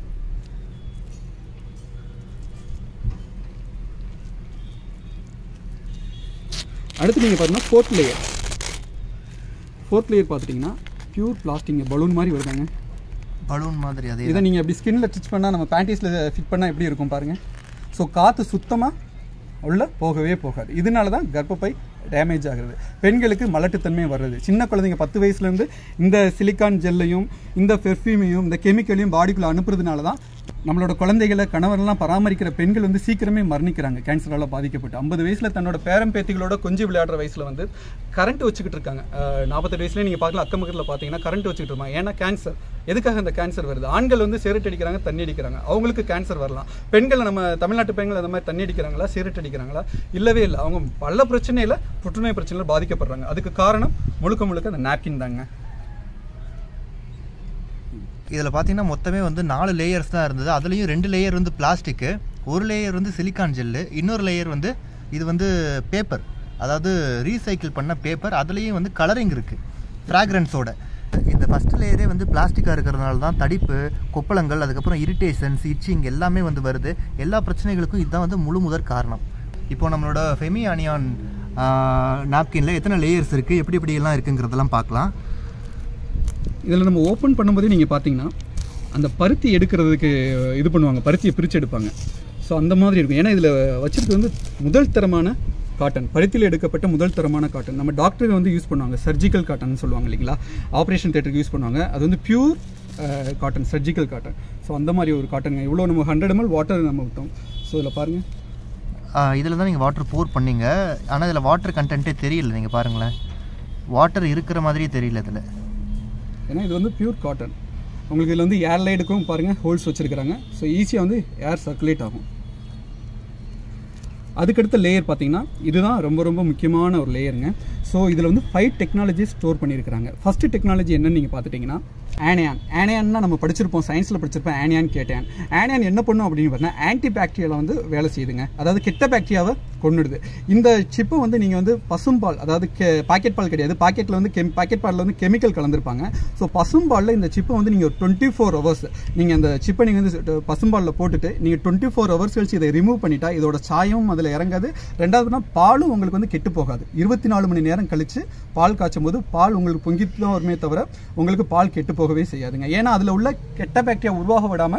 அடுத்து நீங்கள் பார்த்தீங்கன்னா ஃபோர்த் லேயர் ஃபோர்த் லேயர் பார்த்துட்டிங்கன்னா பியூர் பிளாஸ்டிக் பலூன் மாதிரி வருதாங்க பலூன் மாதிரி அதே இதை நீங்கள் எப்படி ஸ்கின்ல ஸ்டிச் பண்ணால் நம்ம பேண்டீஸில் ஃபிட் பண்ணால் எப்படி இருக்கும் பாருங்கள் ஸோ காற்று சுத்தமாக உள்ள போகவே போகாது இதனால தான் கர்ப்பப்பை டேமேஜ் ஆகுது பெண்களுக்கு மலட்டுத்தன்மை வர்றது சின்ன குழந்தைங்க பத்து வயசுலேருந்து இந்த சிலிக்கான் ஜெல்லையும் இந்த பெர்ஃப்யூமையும் இந்த கெமிக்கலையும் பாடிக்குள்ளே அனுப்புறதுனால தான் நம்மளோட குழந்தைகளை கணவரெல்லாம் பராமரிக்கிற பெண்கள் வந்து சீக்கிரமே மரணிக்கிறாங்க கேன்சரால் பாதிக்கப்பட்டு ஐம்பது வயசில் தன்னோட பேரம் பேத்திகளோட கொஞ்சம் விளையாடுற வயசில் வந்து கரண்ட் வச்சுக்கிட்டு இருக்காங்க நாற்பத்தெட்டு வயசுல நீங்கள் பார்க்கலாம் அக்கம் பக்கத்தில் பார்த்தீங்கன்னா கரண்ட் வச்சுக்கிட்டு இருப்பாங்க ஏன்னா கேன்சர் எதுக்காக இந்த கேன்சர் வருது ஆண்கள் வந்து சிகரெட் அடிக்கிறாங்க தண்ணி அடிக்கிறாங்க அவங்களுக்கு கேன்சர் வரலாம் பெண்கள் நம்ம தமிழ்நாட்டு பெண்கள் அந்த மாதிரி தண்ணி அடிக்கிறாங்களா சிகரெட் அடிக்கிறாங்களா இல்லவே இல்லை அவங்க பல பிரச்சனையில் புற்றுநோய் பிரச்சனையில் பாதிக்கப்படுறாங்க அதுக்கு காரணம் முழுக்க முழுக்க அந்த நாப்கின் தாங்க இதில் பார்த்தீங்கன்னா மொத்தமே வந்து நாலு லேயர்ஸ் தான் இருந்தது அதுலேயும் ரெண்டு லேயர் வந்து பிளாஸ்டிக்கு ஒரு லேயர் வந்து சிலிக்கான் ஜெல்லு இன்னொரு லேயர் வந்து இது வந்து பேப்பர் அதாவது ரீசைக்கிள் பண்ண பேப்பர் அதுலேயும் வந்து கலரிங் இருக்குது ஃப்ராக்ரன்ஸோட இந்த ஃபஸ்ட் லேயரே வந்து பிளாஸ்டிக்காக இருக்கிறதுனால தான் தடிப்பு கொப்பளங்கள் அதுக்கப்புறம் இரிட்டேஷன்ஸ் இச்சிங் எல்லாமே வந்து வருது எல்லா பிரச்சனைகளுக்கும் இதுதான் வந்து முழு முதற் காரணம் இப்போ நம்மளோட ஃபெமி அனியான் நாப்கினில் எத்தனை லேயர்ஸ் இருக்குது எப்படி எப்படியெல்லாம் இருக்குங்கிறதெல்லாம் பார்க்கலாம் இதில் நம்ம ஓப்பன் பண்ணும்போதே நீங்கள் பார்த்தீங்கன்னா அந்த பருத்தி எடுக்கிறதுக்கு இது பண்ணுவாங்க பருத்தியை பிரித்து எடுப்பாங்க ஸோ அந்த மாதிரி இருக்கும் ஏன்னா இதில் வச்சிருக்கிறது வந்து முதல் தரமான காட்டன் பருத்தியில் எடுக்கப்பட்ட முதல் தரமான காட்டன் நம்ம டாக்டர் வந்து யூஸ் பண்ணுவாங்க சர்ஜிக்கல் காட்டன் சொல்லுவாங்க இல்லைங்களா ஆப்ரேஷன் தேட்டருக்கு யூஸ் பண்ணுவாங்க அது வந்து pure cotton surgical cotton so அந்த மாதிரி ஒரு காட்டனுங்க இவ்வளோ நம்ம ஹண்ட்ரட் எம்எல் வாட்டர் நம்ம விட்டோம் ஸோ இதில் பாருங்கள் இதில் தான் நீங்கள் வாட்டர் போர் பண்ணீங்க ஆனால் இதில் வாட்டர் கண்டென்ட்டே தெரியல நீங்கள் பாருங்களேன் வாட்டர் இருக்கிற மாதிரியே தெரியல இதில் ஏன்னா இது வந்து பியூர் காட்டன் உங்களுக்கு இதில் வந்து ஏர் லைடுக்கும் பாருங்கள் ஹோல்ஸ் வச்சுருக்கிறாங்க ஸோ ஈஸியாக வந்து ஏர் சர்க்குலேட் ஆகும் அதுக்கடுத்த லேயர் பார்த்தீங்கன்னா இதுதான் ரொம்ப ரொம்ப முக்கியமான ஒரு லேயருங்க ஸோ இதில் வந்து ஃபைவ் டெக்னாலஜி ஸ்டோர் பண்ணியிருக்கிறாங்க ஃபஸ்ட்டு டெக்னாலஜி என்னன்னு நீங்கள் பார்த்துட்டிங்கன்னா ஆனியான் ஆனியான்னா நம்ம படிச்சிருப்போம் சயின்ஸில் படிச்சிருப்போம் ஆனியான் கேட்டேன் ஆனியான் என்ன பண்ணும் அப்படின்னு பார்த்தீங்கன்னா ஆன்டி பாக்டீரியாவில் வந்து வேலை செய்யுதுங்க அதாவது கெட்ட பாக்டீரியாவை கொன்னுடுது இந்த சிப்பை வந்து நீங்கள் வந்து பசும்பால் அதாவது கெ பாக்கெட் பால் கிடையாது பாக்கெட்டில் வந்து கெம் பாக்கெட் பாலில் வந்து கெமிக்கல் கலந்துருப்பாங்க ஸோ பசும்பாலில் இந்த சிப்பை வந்து நீங்கள் டுவெண்ட்டி ஃபோர் ஹவர்ஸ் நீங்கள் அந்த சிப்பை நீங்கள் வந்து பசும்பாலில் போட்டுட்டு நீங்கள் டுவெண்ட்டி ஃபோர் ஹவர்ஸ் கழிச்சு இதை ரிமூவ் பண்ணிட்டா இதோட சாயமும் அதில் இறங்காது ரெண்டாவதுனா பாலும் உங்களுக்கு வந்து கெட்டு போகாது இருபத்தி நாலு மணி நேரம் கழிச்சு பால் காய்ச்சும் போது பால் உங்களுக்கு பொங்கிட்டு தான் வருமே தவிர உங்களுக்கு பால் கெட்டு போகவே செய்யாதுங்க ஏன்னா அதில் உள்ள கெட்ட பாக்டீரியா உருவாக விடாமல்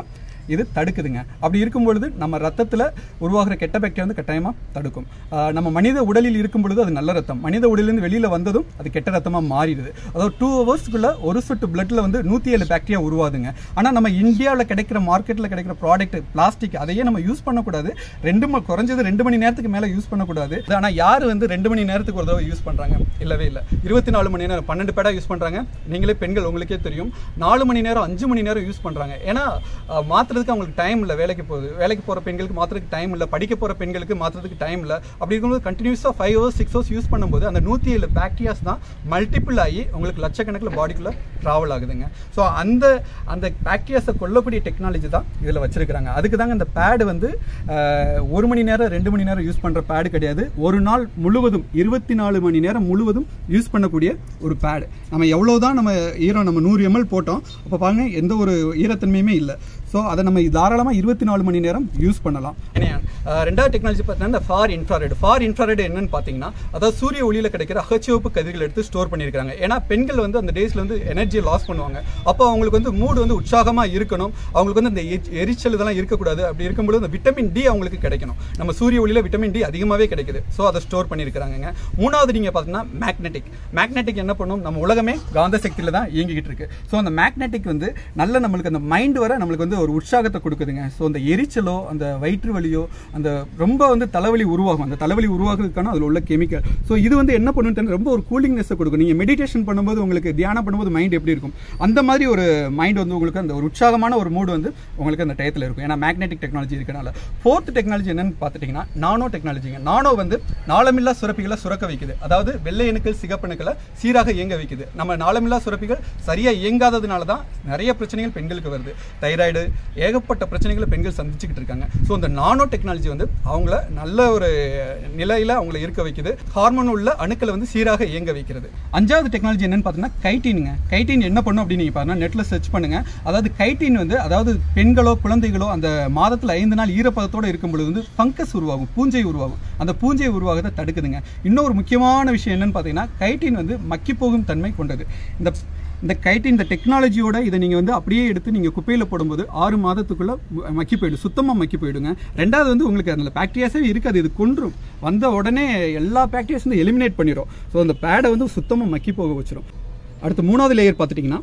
இது தடுக்குதுங்க அப்படி இருக்கும் பொழுது நம்ம ரத்தத்தில் உருவாகிற கெட்ட பாக்டீரியா வந்து கட்டாயமாக தடுக்கும் ஆஹ் நம்ம மனித உடலில் இருக்கும் பொழுது அது நல்ல ரத்தம் மனித உடலிலிருந்து வெளியில் வந்ததும் அது கெட்ட ரத்தமாக மாறிடுது அதாவது டூ ஹவர்ஸ்க்குள்ள ஒரு சொட்டு பிளட்ல வந்து நூற்றி ஏழு பாக்டீரியா உருவாதுங்க ஆனால் நம்ம இந்தியாவில் கிடைக்கிற மார்க்கெட்டில் கிடைக்கிற ப்ராடக்ட் பிளாஸ்டிக் அதையே நம்ம யூஸ் பண்ணக்கூடாது ரெண்டு ம- குறைஞ்சது ரெண்டு மணி நேரத்துக்கு மேலே யூஸ் பண்ணக்கூடாது ஆனால் யார் வந்து ரெண்டு மணி நேரத்துக்கு ஒரு தடவை யூஸ் பண்ணுறாங்க இல்லவே இல்லை இருபத்தி நாலு மணி நேரம் பன்னெண்டு பேடா யூஸ் பண்ணுறாங்க நீங்களே பெண்கள் உங்களுக்கே தெரியும் நாலு மணி நேரம் அஞ்சு மணி நேரம் யூஸ் பண்ணுறாங்க ஏன்னா அஹ், மாத்துறதுக்கு அவங்களுக்கு டைம் இல்லை வேலைக்கு போகுது வேலைக்கு போகிற பெண்களுக்கு மாத்துறதுக்கு டைம் இல்லை படிக்க போகிற பெண்களுக்கு மாத்துறதுக்கு டைம் இல்லை அப்படி இருக்கும்போது கண்டினியூஸாக five hours six hours use பண்ணும்போது அந்த நூற்றி ஏழு பாக்டீரியாஸ் தான் மல்டிபிள் ஆகி உங்களுக்கு லட்சக்கணக்கில் பாடிக்குள்ளே ட்ராவல் ஆகுதுங்க ஸோ அந்த அந்த பாக்டீரியாஸை கொல்லக்கூடிய டெக்னாலஜி தான் இதில் வச்சிருக்கிறாங்க அதுக்கு தாங்க இந்த பேடு வந்து அஹ், ஒரு மணி நேரம் ரெண்டு மணி நேரம் யூஸ் பண்ணுற பேடு கிடையாது ஒரு நாள் முழுவதும் இருபத்தி நாலு மணி நேரம் முழுவதும் யூஸ் பண்ணக்கூடிய ஒரு பேடு நம்ம எவ்வளோ தான் நம்ம ஈரம் நம்ம நூறு எம்எல் போட்டோம் அப்போ பாருங்க எந்த ஒரு ஈரத்தன்மையுமே இல்லை ஸோ அதை நம்ம தாராளமாக இருபத்தி நாலு மணி நேரம் யூஸ் பண்ணலாம் அஹ், ரெண்டாவது டெக்னாலஜி பார்த்தீங்கன்னா இந்த ஃபார் இன்ஃப்ராரெட் ஃபார் இன்ஃப்ராரெட் என்னன்னு பார்த்தீங்கன்னா அதாவது சூரிய ஒளியில் கிடைக்கிற அகச்சிவப்பு கதிர்கள் எடுத்து ஸ்டோர் பண்ணியிருக்காங்க ஏன்னா பெண்கள் வந்து அந்த டேஸ்ல வந்து எனர்ஜியை லாஸ் பண்ணுவாங்க அப்போ அவங்களுக்கு வந்து மூடு வந்து உற்சாகமாக இருக்கணும் அவங்களுக்கு வந்து இந்த எரி- எரிச்சல் இதெல்லாம் இருக்கக்கூடாது அப்படி இருக்கும்போது அந்த விட்டமின் டி அவங்களுக்கு கிடைக்கணும் நம்ம சூரிய ஒளியில் விட்டமின் டி அதிகமாகவே கிடைக்குது ஸோ அதை ஸ்டோர் பண்ணியிருக்கிறாங்க மூணாவது நீங்கள் பார்த்தீங்கன்னா மேக்னெட்டிக் மேக்னெட்டிக் என்ன பண்ணும் நம்ம உலகமே காந்த சக்தியில் தான் இயங்கிக்கிட்டு இருக்கு ஸோ அந்த மேக்னெட்டிக் வந்து நல்ல நம்மளுக்கு அந்த மைண்ட் வர நம்மளுக்கு வந்து ஒரு உற்சாகத்தை கொடுக்குதுங்க ஸோ அந்த எரிச்சலோ அந்த வயிற்று வலியோ அந்த ரொம்ப வந்து தலைவலி உருவாகும் அந்த தலைவலி உருவாகிறதுக்கான அதில் உள்ள கெமிக்கல் ஸோ இது வந்து என்ன பண்ணுன்னு ரொம்ப ஒரு கூலிங்னஸை கொடுக்கும் நீங்கள் மெடிடேஷன் பண்ணும்போது உங்களுக்கு தியானம் பண்ணும்போது மைண்ட் எப்படி இருக்கும் அந்த மாதிரி ஒரு மைண்ட் வந்து உங்களுக்கு அந்த ஒரு உற்சாகமான ஒரு மூடு வந்து உங்களுக்கு அந்த டயத்தில் இருக்கும் ஏன்னா மேக்னெட்டிக் டெக்னாலஜி இருக்கனால ஃபோர்த் டெக்னாலஜி என்னன்னு பார்த்துட்டிங்கன்னா நானோ டெக்னாலஜிங்க நானோ வந்து நாளமில்லா சுரப்பிகளை சுரக்க வைக்குது அதாவது வெள்ளை அணுக்கள் சிகப்பணுக்களை சீராக இயங்க வைக்குது நம்ம நாளமில்லா சுரப்பிகள் சரியா இயங்காததுனால தான் நிறைய பிரச்சனைகள் பெண்களுக்கு வருது தைராய்டு ஏகப்பட்ட பிரச்சனைகளை பெண்கள் சந்திச்சுக்கிட்டு இருக்காங்க ஸோ அந்த நானோ டெக்னாலஜி வந்து அவங்கள நல்ல ஒரு நிலையில அவங்கள இருக்க வைக்குது ஹார்மோன் உள்ள அணுக்களை வந்து சீராக இயங்க வைக்கிறது அஞ்சாவது டெக்னாலஜி என்னன்னு பார்த்தீங்கன்னா கைட்டினுங்க கைட்டின் என்ன பண்ணும் அப்படின்னு நீங்க பாருங்க நெட்ல சர்ச் பண்ணுங்க அதாவது கைட்டின் வந்து அதாவது பெண்களோ குழந்தைகளோ அந்த மாதத்துல ஐந்து நாள் ஈரப்பதத்தோட இருக்கும் பொழுது வந்து ஃபங்கஸ் உருவாகும் பூஞ்சை உருவாகும் அந்த பூஞ்சை உருவாகத்தை தடுக்குதுங்க இன்னொரு முக்கியமான விஷயம் என்னன்னு பார்த்தீங்கன்னா கைட்டின் வந்து மக்கி போகும் தன்மை கொண்டது இந்த இந்த கைட்டின் இந்த டெக்னாலஜியோட இதை நீங்கள் வந்து அப்படியே எடுத்து நீங்கள் குப்பையில் போடும்போது ஆறு மாதத்துக்குள்ளே மக்கி போயிடும் சுத்தமாக மக்கி போயிடுங்க ரெண்டாவது வந்து உங்களுக்கு அதில் பாக்டீரியாஸே இருக்காது இது கொன்றும் வந்த உடனே எல்லா பாக்டீரியாஸ் வந்து எலிமினேட் பண்ணிடும் ஸோ அந்த பேடை வந்து சுத்தமாக மக்கி போக வச்சிரும் அடுத்து மூணாவது லேயர் பார்த்துட்டிங்கன்னா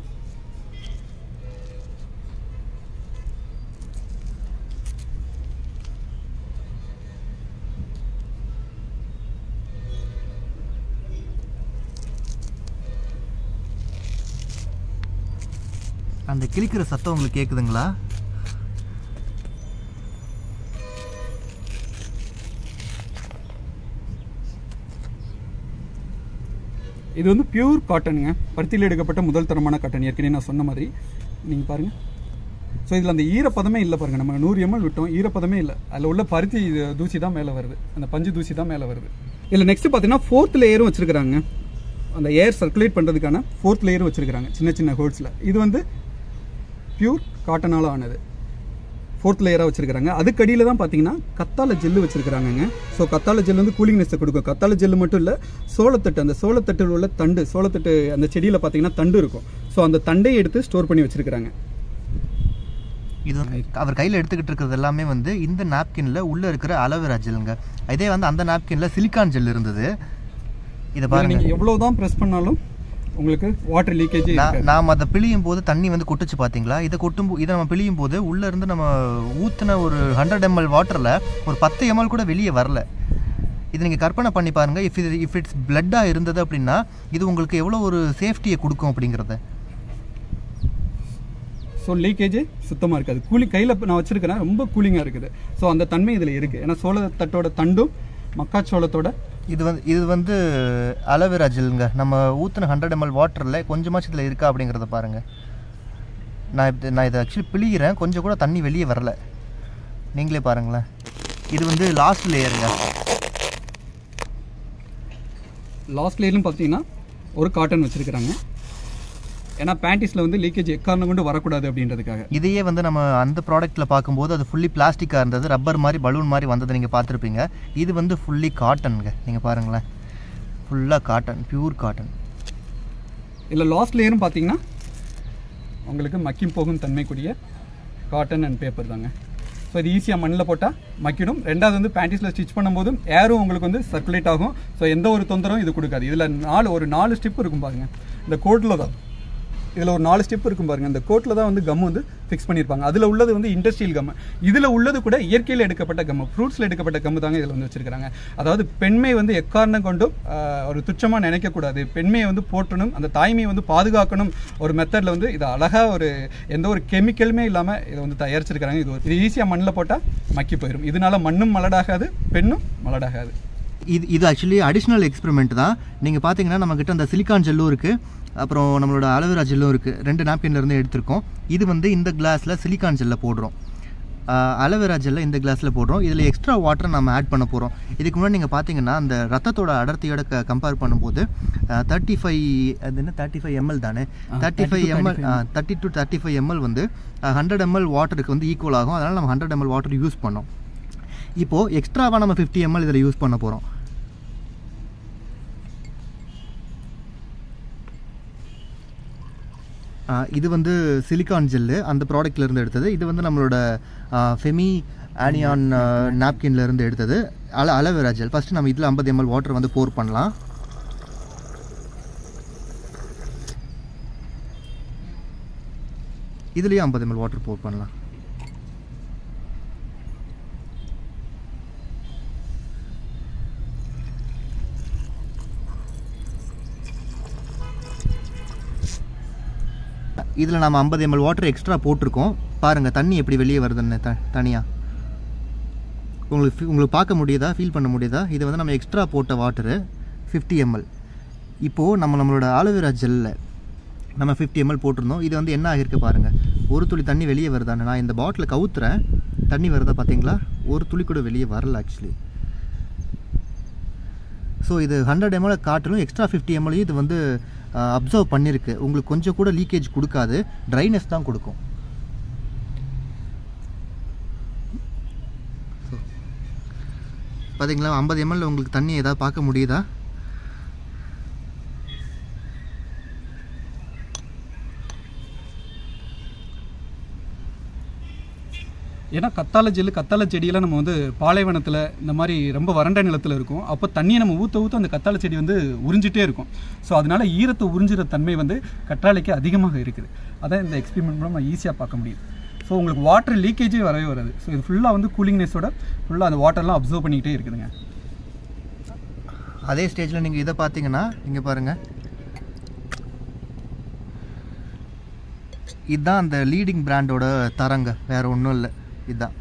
அந்த கிளிக்கிற சத்தம் உங்களுக்கு கேட்குதுங்களா இது வந்து பியூர் காட்டனுங்க பருத்தியில் எடுக்கப்பட்ட முதல் தரமான காட்டன் ஏற்கனவே நான் சொன்ன மாதிரி நீங்கள் பாருங்கள் ஸோ இதில் அந்த ஈரப்பதமே இல்லை பாருங்கள் நம்ம நூறு எம்எல் விட்டோம் ஈரப்பதமே இல்லை அதில் உள்ள பருத்தி இது தூசி தான் மேலே வருது அந்த பஞ்சு தூசி தான் மேலே வருது இதில் நெக்ஸ்ட் பார்த்தீங்கன்னா ஃபோர்த் லேயரும் வச்சிருக்கிறாங்க அந்த ஏர் சர்க்குலேட் பண்ணுறதுக்கான ஃபோர்த் லேயரும் வச்சிருக்கிறாங்க சின்ன சின்ன ஹோல்ஸில் இது வந்து பியூர் காட்டனால் ஆனது ஃபோர்த் லேயராக வச்சிருக்காங்க அதுக்கு அடியில் தான் பார்த்தீங்கன்னா கத்தாழை ஜெல்லு வச்சிருக்காங்கங்க ஸோ கத்தாழை ஜெல் வந்து கூலிங்னஸை கொடுக்கும் கத்தாழை ஜெல்லு மட்டும் இல்லை சோளத்தட்டு அந்த சோளத்தட்டில் உள்ள தண்டு சோளத்தட்டு அந்த செடியில் பார்த்தீங்கன்னா தண்டு இருக்கும் ஸோ அந்த தண்டையை எடுத்து ஸ்டோர் பண்ணி வச்சிருக்காங்க இது வந்து அவர் கையில் எடுத்துக்கிட்டு இருக்கிறது எல்லாமே வந்து இந்த நாப்கின்ல உள்ள இருக்கிற அலோவேரா ஜெல்லுங்க இதே வந்து அந்த நாப்கின்ல சிலிக்கான் ஜெல் இருந்தது இதை பாருங்க நீங்கள் எவ்வளோ தான் ப்ரெஸ் பண்ணாலும் உங்களுக்கு வாட்டர் லீக்கேஜ் நான் நாம் அதை பிழியும் போது தண்ணி வந்து கொட்டுச்சு பார்த்தீங்களா இதை கொட்டும் போ- இதை நம்ம பிழியும் போது உள்ள இருந்து நம்ம ஊற்றின ஒரு ஹண்ட்ரட் எம்எல் வாட்டரில் ஒரு பத்து எம்எல் கூட வெளியே வரல இது நீங்கள் கற்பனை பண்ணி பாருங்க இஃப் இது இஃப் இட்ஸ் பிளட்டாக இருந்தது அப்படின்னா இது உங்களுக்கு எவ்வளோ ஒரு சேஃப்டியை கொடுக்கும் அப்படிங்கிறத ஸோ லீக்கேஜ் சுத்தமாக இருக்காது கூலி கையில் நான் வச்சிருக்கிறேன் ரொம்ப கூலிங்காக இருக்குது ஸோ அந்த தன்மை இதில் இருக்குது ஏன்னா சோளத்தட்டோட தண்டும் மக்காச்சோளத்தோட இது வந்து இது வந்து அலோவேரா ஜெல்லுங்க நம்ம ஊற்றின ஹண்ட்ரட் எம்எல் வாட்டரில் கொஞ்சமாச்சு இதில் இருக்கா அப்படிங்கிறத பாருங்கள் நான் இப்போ நான் இதை ஆக்சுவலி பிழிகிறேன் கொஞ்சம் கூட தண்ணி வெளியே வரல நீங்களே பாருங்களேன் இது வந்து லாஸ்ட் லேயருங்க லாஸ்ட் லேயர்னு பார்த்தீங்கன்னா ஒரு காட்டன் வச்சிருக்கிறாங்க ஏன்னா பேண்டிஸில் வந்து லீக்கேஜ் எக்காரணம் கொண்டு வரக்கூடாது அப்படின்றதுக்காக இதையே வந்து நம்ம அந்த ப்ராடக்ட்டில் பார்க்கும்போது அது ஃபுல்லி பிளாஸ்டிக்காக இருந்தது ரப்பர் மாதிரி பலூன் மாதிரி வந்ததை நீங்கள் பார்த்துருப்பீங்க இது வந்து ஃபுல்லி காட்டனுங்க நீங்கள் பாருங்களேன் ஃபுல்லாக காட்டன் பியூர் காட்டன் இல்லை லாஸ்ட் லேயரும் பார்த்தீங்கன்னா உங்களுக்கு மக்கி போகும் தன்மைக்குரிய காட்டன் அண்ட் பேப்பர் தாங்க ஸோ இது ஈஸியாக மண்ணில் போட்டால் மக்கிடும் ரெண்டாவது வந்து பேண்டிஸில் ஸ்டிச் பண்ணும்போது ஏரும் உங்களுக்கு வந்து சர்க்குலேட் ஆகும் ஸோ எந்த ஒரு தொந்தரவும் இது கொடுக்காது இதில் நாலு ஒரு நாலு ஸ்டெப் இருக்கும் பாருங்க இந்த கோட்டில் தான் இதில் ஒரு நாலு ஸ்டெப் இருக்கும் பாருங்க அந்த கோட்டில் தான் வந்து கம் வந்து ஃபிக்ஸ் பண்ணியிருப்பாங்க அதில் உள்ளது வந்து இண்டஸ்ட்ரியல் கம் இதில் உள்ளது கூட இயற்கையில் எடுக்கப்பட்ட கம் ஃப்ரூட்ஸில் எடுக்கப்பட்ட கம் தாங்க இதில் வந்து வச்சிருக்காங்க அதாவது பெண்மை வந்து எக்காரணம் கொண்டும் ஆஹ், ஒரு துச்சமாக நினைக்கக்கூடாது பெண்மையை வந்து போற்றணும் அந்த தாய்மையை வந்து பாதுகாக்கணும் ஒரு மெத்தடில் வந்து இது அழகாக ஒரு எந்த ஒரு கெமிக்கலுமே இல்லாமல் இதை வந்து தயாரிச்சிருக்காங்க இது ஒரு- இது ஈஸியாக மண்ணில் போட்டால் மக்கி போயிடும் இதனால மண்ணும் மலடாகாது பெண்ணும் மலடாகாது இது இது ஆக்சுவலி அடிஷ்னல் எக்ஸ்பெரிமெண்ட் தான் நீங்கள் பார்த்தீங்கன்னா நம்மக்கிட்ட அந்த சிலிக்கான் ஜெல்லும் இருக்குது அப்புறம் நம்மளோட அலோவேரா ஜெல்லும் இருக்குது ரெண்டு napkinல இருந்து எடுத்திருக்கோம் இது வந்து இந்த கிளாஸில் சிலிக்கான் ஜெல்லை போடுறோம் அலோவேரா ஜெல்லை இந்த கிளாஸில் போடுறோம் இதில் எக்ஸ்ட்ரா வாட்டர் நம்ம ஆட் பண்ண போகிறோம் இதுக்கு முன்னாடி நீங்கள் பார்த்தீங்கன்னா அந்த ரத்தத்தோட அடர்த்தியோட க கம்பேர் பண்ணும்போது தேர்ட்டி ஃபைவ் அது என்ன தேர்ட்டி ஃபைவ் எம்எல் தானே thirty five ml thirty to thirty five ml வந்து ஹண்ட்ரட் எம்எல் வாட்டருக்கு வந்து ஈக்குவல் ஆகும் அதனால் நம்ம ஹண்ட்ரட் எம்எல் வாட்டர் யூஸ் பண்ணோம் இப்போது எக்ஸ்ட்ராவாக நம்ம ஃபிஃப்டி எம்எல் இதில் யூஸ் பண்ண போகிறோம் இது வந்து சிலிக்கான் ஜெல்லு அந்த ப்ராடக்ட்ல இருந்து எடுத்தது இது வந்து நம்மளோட ஃபெமி ஆனியான் நாப்கின்ல இருந்து எடுத்தது அல அலோவேரா ஜெல் ஃபர்ஸ்ட் நம்ம இதில் ஐம்பது எம்எல் வாட்டர் வந்து போர் பண்ணலாம் இதுலேயும் ஐம்பது எம்எல் வாட்டர் போர் பண்ணலாம் இதில் நம்ம ஐம்பது எம்எல் வாட்டர் எக்ஸ்ட்ரா போட்டிருக்கோம் பாருங்கள் தண்ணி எப்படி வெளியே வருதுன்னு த தனியாக உங்களுக்கு feel- உங்களுக்கு பார்க்க முடியுதா ஃபீல் பண்ண முடியுதா இது வந்து நம்ம எக்ஸ்ட்ரா போட்ட வாட்டரு ஃபிஃப்டி எம்எல் இப்போது நம்ம நம்மளோட ஆலோவேரா ஜெல்லில் நம்ம ஃபிஃப்டி எம்எல் போட்டிருந்தோம் இது வந்து என்ன ஆகிருக்கு பாருங்கள் ஒரு துளி தண்ணி வெளியே வருதான்னு நான் இந்த பாட்டில் கவுத்துறேன் தண்ணி வருதா பார்த்தீங்களா ஒரு துளி கூட வெளியே வரல ஆக்சுவலி ஸோ இது ஹண்ட்ரட் எம்எல் காட்டிலும் எக்ஸ்ட்ரா ஃபிஃப்டி எம்எல்லையும் இது வந்து அப்சர்வ் பண்ணியிருக்கு உங்களுக்கு கொஞ்சம் கூட லீக்கேஜ் கொடுக்காது ட்ரைனஸ் தான் கொடுக்கும் So, பாத்தீங்களா ஐம்பது எம்எல் உங்களுக்கு தண்ணி ஏதாவது பார்க்க முடியுதா ஏன்னா கத்தாழை ஜெல்லு கத்தாழை செடியெல்லாம் நம்ம வந்து பாலைவனத்தில் இந்த மாதிரி ரொம்ப வறண்ட நிலத்தில் இருக்கும் அப்போ தண்ணியை நம்ம ஊற்ற ஊற்ற அந்த கத்தாழை செடி வந்து உறிஞ்சிட்டே இருக்கும் ஸோ அதனால ஈரத்தை உறிஞ்சுற தன்மை வந்து கற்றாழைக்கு அதிகமாக இருக்குது அதான் இந்த எக்ஸ்பெரிமெண்ட் மூலம் நம்ம ஈஸியாக பார்க்க முடியுது ஸோ உங்களுக்கு வாட்டர் லீக்கேஜே வரவே வராது ஸோ இது ஃபுல்லாக வந்து கூலிங்னஸோட ஃபுல்லாக அந்த வாட்டர்லாம் அப்சர்வ் பண்ணிக்கிட்டே இருக்குதுங்க அதே ஸ்டேஜில் நீங்கள் இதை பார்த்தீங்கன்னா இங்கே பாருங்கள் இதுதான் அந்த லீடிங் பிராண்டோட தரங்க வேற ஒன்றும் இல்லை இதுதான்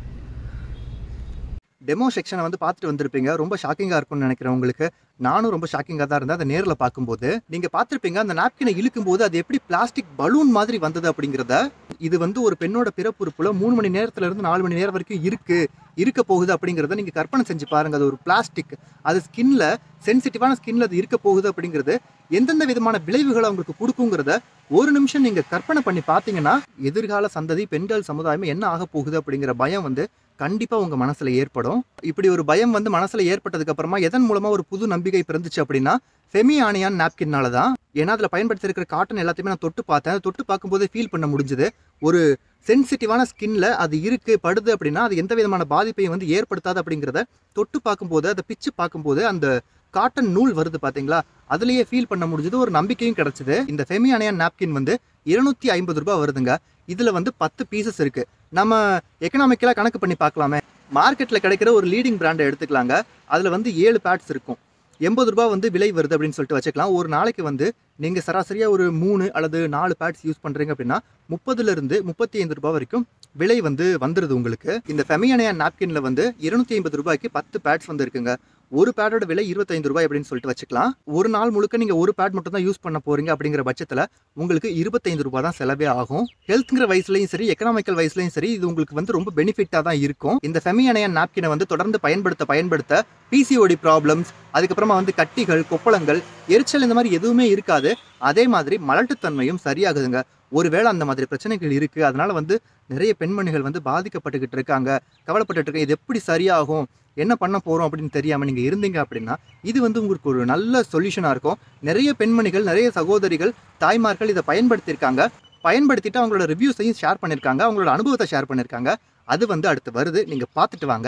டெமோ செக்ஷனை வந்து பார்த்துட்டு வந்திருப்பீங்க ரொம்ப ஷாக்கிங்காக இருக்கும்னு நினைக்கிறேன் உங்களுக்கு நானும் ரொம்ப ஷாக்கிங்காக தான் இருந்தேன் அதை நேரில் பார்க்கும்போது நீங்கள் பார்த்துருப்பீங்க அந்த நாப்கினை இழுக்கும்போது அது எப்படி பிளாஸ்டிக் பலூன் மாதிரி வந்தது அப்படிங்கிறத இது வந்து ஒரு பெண்ணோட பிறப்புறுப்புல மூணு மணி நேரத்துல இருந்து நாலு மணி நேரம் வரைக்கும் இருக்கு இருக்க போகுது அப்படிங்கிறத நீங்கள் கற்பனை செஞ்சு பாருங்க அது ஒரு பிளாஸ்டிக் அது ஸ்கின்ல சென்சிட்டிவான ஸ்கின்ல அது இருக்க போகுது அப்படிங்கிறது எந்தெந்த விதமான விளைவுகளை அவங்களுக்கு கொடுக்குங்கிறத ஒரு நிமிஷம் நீங்க கற்பனை பண்ணி பார்த்தீங்கன்னா எதிர்கால சந்ததி பெண்கள் சமுதாயம் என்ன ஆக போகுது அப்படிங்கிற பயம் வந்து கண்டிப்பா உங்க மனசுல ஏற்படும் இப்படி ஒரு பயம் வந்து மனசுல ஏற்பட்டதுக்கு அப்புறமா எதன் மூலமா ஒரு புது நம்பிக்கை பிறந்துச்சு அப்படின்னா ஃபெமி ஆனியான் நாப்கின்னால தான் ஏன்னா அதில் பயன்படுத்தி இருக்கிற காட்டன் எல்லாத்தையுமே நான் தொட்டு பார்த்தேன் அதை தொட்டு பார்க்கும்போதே ஃபீல் பண்ண முடிஞ்சுது ஒரு சென்சிட்டிவான ஸ்கின்ல அது இருக்கு படுது அப்படின்னா அது எந்த விதமான பாதிப்பையும் வந்து ஏற்படுத்தாது அப்படிங்கிறத தொட்டு பார்க்கும்போது அதை பிச்சு பார்க்கும்போது அந்த காட்டன் நூல் வருது பாத்தீங்களா அதுலயே ஃபீல் பண்ண முடிஞ்சது ஒரு நம்பிக்கையும் கிடைச்சது இந்த ஃபெமியானியன் நாப்கின் வந்து இருநூத்தி ஐம்பது ரூபாய் வருதுங்க இதுல வந்து பத்து பீசஸ் இருக்கு நம்ம எக்கனாமிக்கலா கணக்கு பண்ணி பார்க்கலாமே மார்க்கெட்ல கிடைக்கிற ஒரு லீடிங் பிராண்டை எடுத்துக்கலாங்க அதுல வந்து ஏழு பேட்ஸ் இருக்கும் எண்பது ரூபாய் வந்து விலை வருது அப்படின்னு சொல்லிட்டு வச்சுக்கலாம் ஒரு நாளைக்கு வந்து நீங்க சராசரியா ஒரு மூணு அல்லது நாலு பேட்ஸ் யூஸ் பண்றீங்க அப்படின்னா முப்பதுல இருந்து முப்பத்தி ஐந்து ரூபாய் வரைக்கும் விலை வந்து வந்துருது உங்களுக்கு இந்த ஃபெமியானியா நாப்கின்ல வந்து இருநூத்தி ஐம்பது ரூபாய்க்கு பத்து பேட்ஸ் வந்து இருக்குங்க ஒரு பேடோட விலை இருபத்தைந்து ரூபாய் அப்படின்னு சொல்லிட்டு வச்சுக்கலாம் ஒரு நாள் முழுக்க நீங்க ஒரு பேட் மட்டும் தான் யூஸ் பண்ண போறீங்க அப்படிங்கிற பட்சத்துல உங்களுக்கு இருபத்தைந்து ரூபாய் தான் செலவே ஆகும் ஹெல்த்ங்கிற வயசுலயும் சரி எக்கனாமிக்கல் வயசுலயும் சரி இது உங்களுக்கு வந்து ரொம்ப பெனிஃபிட்டா தான் இருக்கும் இந்த ஃபெமியானியன் நாப்கினை வந்து தொடர்ந்து பயன்படுத்த பயன்படுத்த பிசிஓடி ப்ராப்ளம்ஸ் அதுக்கப்புறமா வந்து கட்டிகள் கொப்பளங்கள் எரிச்சல் இந்த மாதிரி எதுவுமே இருக்காது அதே மாதிரி மலட்டுத்தன்மையும் சரியாகுதுங்க ஒருவேளை அந்த மாதிரி பிரச்சனைகள் இருக்கு அதனால வந்து நிறைய பெண்மணிகள் வந்து பாதிக்கப்பட்டுக்கிட்டு இருக்காங்க கவலைப்பட்டுட்டு இருக்காங்க இது எப்படி சரியாகும் என்ன பண்ண போறோம் அப்படின்னு தெரியாம நீங்க இருந்தீங்க அப்படின்னா இது வந்து உங்களுக்கு ஒரு நல்ல சொல்யூஷனா இருக்கும் நிறைய பெண்மணிகள் நிறைய சகோதரிகள் தாய்மார்கள் இதை பயன்படுத்தியிருக்காங்க பயன்படுத்திட்டு அவங்களோட ரிவ்யூஸையும் ஷேர் பண்ணியிருக்காங்க அவங்களோட அனுபவத்தை ஷேர் பண்ணியிருக்காங்க அது வந்து அடுத்து வருது நீங்கள் பார்த்துட்டு வாங்க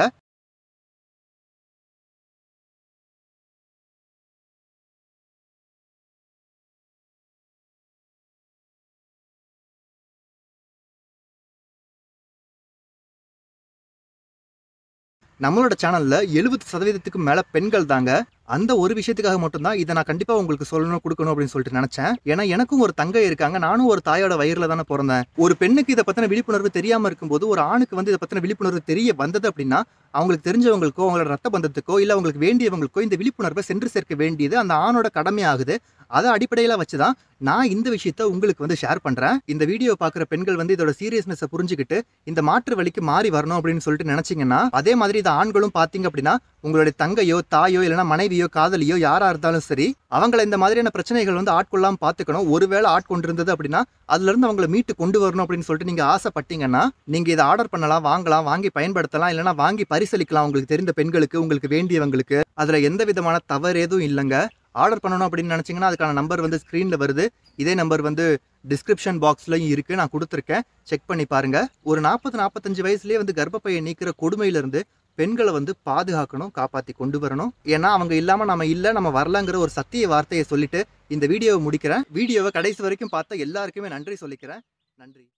நம்மளோட சேனல்ல எழுபது சதவீதத்துக்கு மேல பெண்கள் தாங்க அந்த ஒரு விஷயத்துக்காக மட்டும்தான் இதை நான் கண்டிப்பா உங்களுக்கு சொல்லணும் கொடுக்கணும் அப்படின்னு சொல்லிட்டு நினைச்சேன் ஏன்னா எனக்கும் ஒரு தங்கை இருக்காங்க நானும் ஒரு தாயோட வயிறுல தானே பிறந்தேன் ஒரு பெண்ணுக்கு இதை பத்தின விழிப்புணர்வு தெரியாம இருக்கும்போது ஒரு ஆணுக்கு வந்து இதை பத்தின விழிப்புணர்வு தெரிய வந்தது அப்படின்னா அவங்களுக்கு தெரிஞ்சவங்களுக்கோ அவங்களோட ரத்த பந்தத்துக்கோ இல்ல அவங்களுக்கு வேண்டியவங்களுக்கோ இந்த விழிப்புணர்வை சென்று சேர்க்க வேண்டியது அந்த ஆணோட கடமையாகுது அதை அடிப்படையில வச்சுதான் நான் இந்த விஷயத்த உங்களுக்கு வந்து ஷேர் பண்றேன் இந்த வீடியோ பாக்குற பெண்கள் வந்து இதோட சீரியஸ்னஸை புரிஞ்சுக்கிட்டு இந்த மாற்று வழிக்கு மாறி வரணும் அப்படின்னு சொல்லிட்டு நினைச்சீங்கன்னா அதே மாதிரி இந்த ஆண்களும் பாத்தீங்க அப்படின்னா உங்களுடைய தங்கையோ தாயோ இல்லைன்னா மனைவியோ காதலியோ யாரா இருந்தாலும் சரி அவங்கள இந்த மாதிரியான பிரச்சனைகள் வந்து ஆட்கொள்ளாம பாத்துக்கணும் ஒருவேளை ஆட்கொண்டிருந்தது அப்படின்னா அதுல இருந்து அவங்கள மீட்டு கொண்டு வரணும் அப்படின்னு சொல்லிட்டு நீங்க ஆசைப்பட்டீங்கன்னா நீங்க இதை ஆர்டர் பண்ணலாம் வாங்கலாம் வாங்கி பயன்படுத்தலாம் இல்லைன்னா வாங்கி பரிசீலிக்கலாம் உங்களுக்கு தெரிந்த பெண்களுக்கு உங்களுக்கு வேண்டியவங்களுக்கு அதுல எந்த விதமான தவறு எதுவும் இல்லைங்க ஆர்டர் பண்ணணும் அப்படின்னு நினச்சிங்கன்னா அதுக்கான நம்பர் வந்து ஸ்க்ரீனில் வருது இதே நம்பர் வந்து டிஸ்கிரிப்ஷன் பாக்ஸ்லையும் இருக்குது நான் கொடுத்துருக்கேன் செக் பண்ணி பாருங்க ஒரு நாற்பது நாற்பத்தஞ்சு வயசுலேயே வந்து கர்ப்பப்பையை நீக்கிற கொடுமையிலிருந்து பெண்களை வந்து பாதுகாக்கணும் காப்பாற்றி கொண்டு வரணும் ஏன்னா அவங்க இல்லாமல் நம்ம இல்லை நம்ம வரலங்கிற ஒரு சத்திய வார்த்தையை சொல்லிட்டு இந்த வீடியோவை முடிக்கிறேன் வீடியோவை கடைசி வரைக்கும் பார்த்த எல்லாருக்குமே நன்றி சொல்லிக்கிறேன் நன்றி